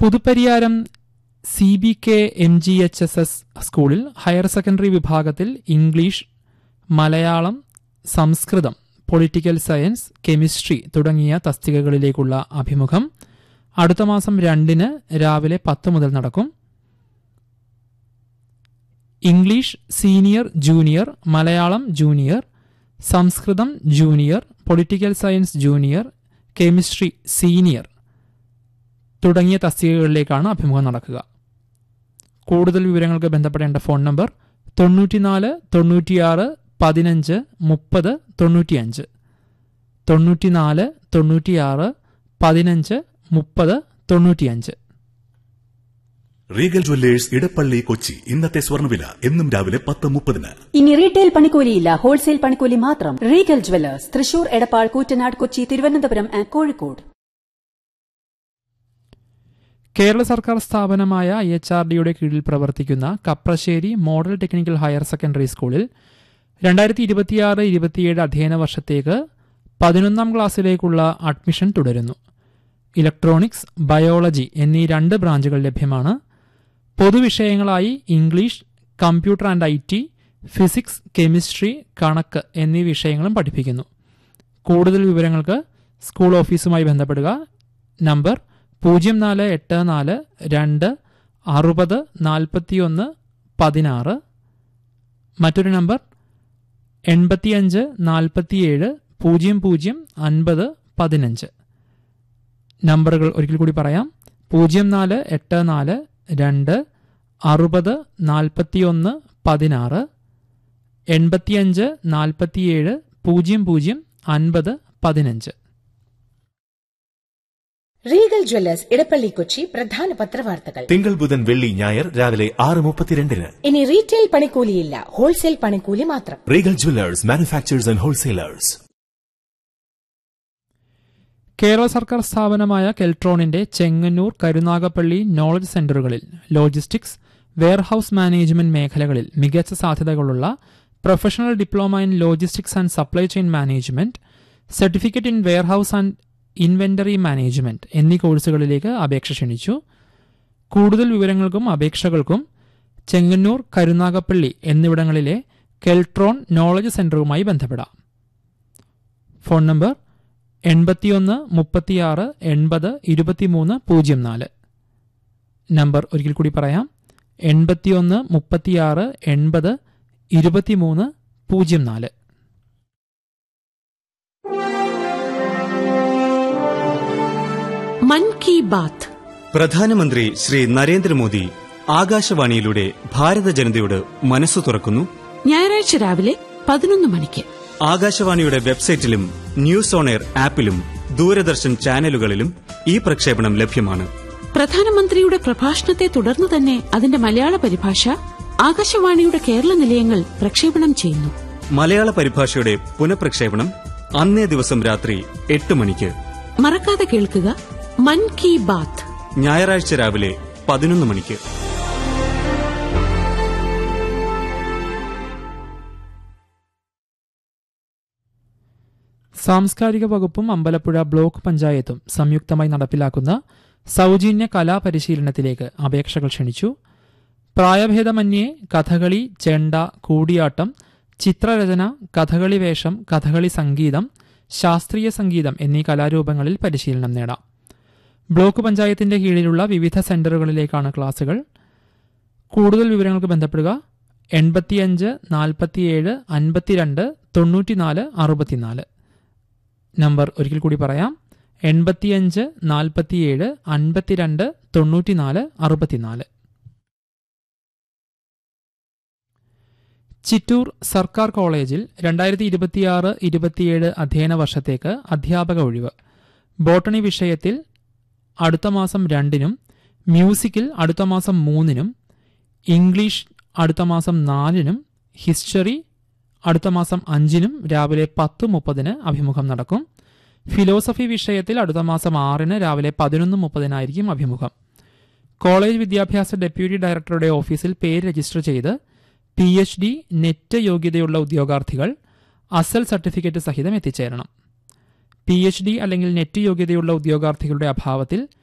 Puthupariyaram C B K M G H S S സ്കൂളിൽ higher secondary വിഭാഗത്തിൽ English Malayalam Samskritham political science chemistry തുടങ്ങിയ തസ്തികകളിലേക്കുള്ള അഭിമുഖം അടുത്ത മാസം രണ്ടിന് രാവിലെ പത്ത് മുതൽ നടക്കും English senior junior Malayalam junior Samskritham junior political science junior chemistry senior തുടങ്ങിയ തസ്തികകളിലേക്കാണ് അഭിമുഖം നടക്കുക കൂടുതൽ വിവരങ്ങൾക്ക് ബന്ധപ്പെടേണ്ട ഫോൺ നമ്പർ തൊണ്ണൂറ്റിനാല് തൊണ്ണൂറ്റിയാറ് പതിനഞ്ച് മുപ്പത് തൊണ്ണൂറ്റിയഞ്ച് തൊണ്ണൂറ്റിനാല് തൊണ്ണൂറ്റിയാറ് പതിനഞ്ച് മുപ്പത് തൊണ്ണൂറ്റിയഞ്ച് റീഗൽ ജ്വല്ലേഴ്സ് ഇടപ്പള്ളി കൊച്ചി ഇന്നത്തെ സ്വർണ്ണവില എന്നും രാവിലെ പത്ത് മുപ്പതിന് ഇനി റീറ്റെയിൽ പണിക്കൂലിയില്ല ഹോൾസെയിൽ പണിക്കൂലി മാത്രം Regal Jewellers Thrissur Edappal Koottanad Kochi Thiruvananthapuram and Kozhikode Kerala സർക്കാർ സ്ഥാപനമായ ഐ എച്ച് ആർ ഡിയുടെ കീഴിൽ പ്രവർത്തിക്കുന്ന Kaprassery model technical higher secondary സ്കൂളിൽ രണ്ടായിരത്തി ഇരുപത്തിയാറ് ഇരുപത്തിയേഴ് അധ്യയന വർഷത്തേക്ക് പതിനൊന്നാം ക്ലാസ്സിലേക്കുള്ള അഡ്മിഷൻ തുടരുന്നു ഇലക്ട്രോണിക്സ് ബയോളജി എന്നീ രണ്ട് ബ്രാഞ്ചുകൾ ലഭ്യമാണ് പൊതുവിഷയങ്ങളായി English computer and I T physics chemistry കണക്ക് എന്നീ വിഷയങ്ങളും പഠിപ്പിക്കുന്നു കൂടുതൽ വിവരങ്ങൾക്ക് സ്കൂൾ ഓഫീസുമായി ബന്ധപ്പെടുക നമ്പർ പൂജ്യം നാല് എട്ട് നാല് രണ്ട് അറുപത് നാൽപ്പത്തിയൊന്ന് പതിനാറ് മറ്റൊരു നമ്പർ എൺപത്തിയഞ്ച് നാൽപ്പത്തിയേഴ് പൂജ്യം പൂജ്യം അൻപത് പതിനഞ്ച് നമ്പറുകൾ ഒരിക്കൽ കൂടി പറയാം പൂജ്യം നാല് എട്ട് നാല് രണ്ട് അറുപത് നാൽപ്പത്തിയൊന്ന് പതിനാറ് എൺപത്തിയഞ്ച് നാൽപ്പത്തിയേഴ് പൂജ്യം പൂജ്യം അൻപത് പതിനഞ്ച് റീഗൽ ജ്വല്ലേഴ്സ് ഇടപ്പള്ളി കൊച്ചി പ്രധാന പത്രവാർത്തകൾ തിങ്കൾ ബുധൻ വെള്ളി ഞായർ രാവിലെ ആറ് മുപ്പത്തിരണ്ടിന് ഇനി റീറ്റെയിൽ പണിക്കൂലിയില്ല ഹോൾസെയിൽ പണിക്കൂലി മാത്രം Regal Jewellers manufacturers and wholesalers Kerala സർക്കാർ സ്ഥാപനമായ കെൽട്രോണിന്റെ ചെങ്ങന്നൂർ കരുനാഗപ്പള്ളി നോളജ് സെന്ററുകളിൽ ലോജിസ്റ്റിക്സ് വെയർഹൌസ് മാനേജ്മെന്റ് മേഖലകളിൽ മികച്ച സാധ്യതകളുള്ള professional diploma in logistics and supply chain management certificate in warehouse and inventory management എന്നീ കോഴ്സുകളിലേക്ക് അപേക്ഷ ക്ഷണിച്ചു കൂടുതൽ വിവരങ്ങൾക്കും അപേക്ഷകൾക്കും ചെങ്ങന്നൂർ കരുനാഗപ്പള്ളി എന്നിവിടങ്ങളിലെ കെൽട്രോൺ നോളജ് സെന്ററുമായി ബന്ധപ്പെടാം ഫോൺ നമ്പർ എൺപത്തിയൊന്ന് മുപ്പത്തിയാറ് എൺപത് ഇരുപത്തിമൂന്ന് പൂജ്യം നാല് നമ്പർ ഒരിക്കൽ കൂടി പറയാം എൺപത്തിയൊന്ന് മുപ്പത്തിയാറ് എൺപത് ഇരുപത്തിമൂന്ന് പൂജ്യം നാല് മൻ കി ബാത്ത് പ്രധാനമന്ത്രി ശ്രീ നരേന്ദ്രമോദി ആകാശവാണിയിലൂടെ ഭാരത ജനതയോട് മനസ്സു തുറക്കുന്നു ഞായറാഴ്ച രാവിലെ പതിനൊന്ന് മണിക്ക് ആകാശവാണിയുടെ വെബ്സൈറ്റിലും ന്യൂസ് ഓൺ എയർ ആപ്പിലും ദൂരദർശൻ ചാനലുകളിലും ഈ പ്രക്ഷേപണം ലഭ്യമാണ് പ്രധാനമന്ത്രിയുടെ പ്രഭാഷണത്തെ തുടർന്ന് തന്നെ അതിന്റെ മലയാള പരിഭാഷ ആകാശവാണിയുടെ കേരള നിലയങ്ങൾ പ്രക്ഷേപണം ചെയ്യുന്നു മലയാള പരിഭാഷയുടെ പുനഃപ്രക്ഷേപണം അന്നേ ദിവസം രാത്രി എട്ട് മണിക്ക് മറക്കാതെ കേൾക്കുക മൻ കി ബാത്ത് ഞായറാഴ്ച രാവിലെ പതിനൊന്ന് മണിക്ക് സാംസ്കാരിക വകുപ്പും അമ്പലപ്പുഴ ബ്ലോക്ക് പഞ്ചായത്തും സംയുക്തമായി നടപ്പിലാക്കുന്ന സൗജന്യ കലാപരിശീലനത്തിലേക്ക് അപേക്ഷകൾ ക്ഷണിച്ചു പ്രായഭേദമന്യേ കഥകളി ചെണ്ട കൂടിയാട്ടം ചിത്രരചന കഥകളി വേഷം കഥകളി സംഗീതം ശാസ്ത്രീയ സംഗീതം എന്നീ കലാരൂപങ്ങളിൽ പരിശീലനം നേടാം ബ്ലോക്ക് പഞ്ചായത്തിന്റെ കീഴിലുള്ള വിവിധ സെന്ററുകളിലേക്കാണ് ക്ലാസുകൾ കൂടുതൽ വിവരങ്ങൾക്ക് ബന്ധപ്പെടുക എൺപത്തിയഞ്ച് നാൽപ്പത്തിയേഴ് അൻപത്തിരണ്ട് തൊണ്ണൂറ്റിനാല് അറുപത്തിനാല് നമ്പർ ഒരിക്കൽ കൂടി പറയാം എൺപത്തിയഞ്ച് നാൽപ്പത്തിയേഴ് അൻപത്തിരണ്ട് തൊണ്ണൂറ്റിനാല് അറുപത്തിനാല് ചിറ്റൂർ സർക്കാർ കോളേജിൽ രണ്ടായിരത്തി ഇരുപത്തിയാറ് ഇരുപത്തിയേഴ് അധ്യയന വർഷത്തേക്ക് അധ്യാപക ഒഴിവ് ബോട്ടണി വിഷയത്തിൽ അടുത്ത മാസം രണ്ടിനും മ്യൂസിക്കിൽ അടുത്ത മാസം മൂന്നിനും ഇംഗ്ലീഷ് അടുത്ത മാസം നാലിനും ഹിസ്റ്ററി അടുത്ത മാസം അഞ്ചിനും രാവിലെ പത്ത് മുപ്പതിന് അഭിമുഖം നടക്കും ഫിലോസഫി വിഷയത്തിൽ അടുത്ത മാസം ആറിന് രാവിലെ പതിനൊന്ന് മുപ്പതിനായിരിക്കും അഭിമുഖം കോളേജ് വിദ്യാഭ്യാസ ഡെപ്യൂട്ടി ഡയറക്ടറുടെ ഓഫീസിൽ പേര് രജിസ്റ്റർ ചെയ്ത് പി എച്ച് ഡി നെറ്റ് യോഗ്യതയുള്ള ഉദ്യോഗാർത്ഥികൾ അസൽ സർട്ടിഫിക്കറ്റ് സഹിതം എത്തിച്ചേരണം പി എച്ച് ഡി അല്ലെങ്കിൽ നെറ്റ് യോഗ്യതയുള്ള ഉദ്യോഗാർത്ഥികളുടെ അഭാവത്തിൽ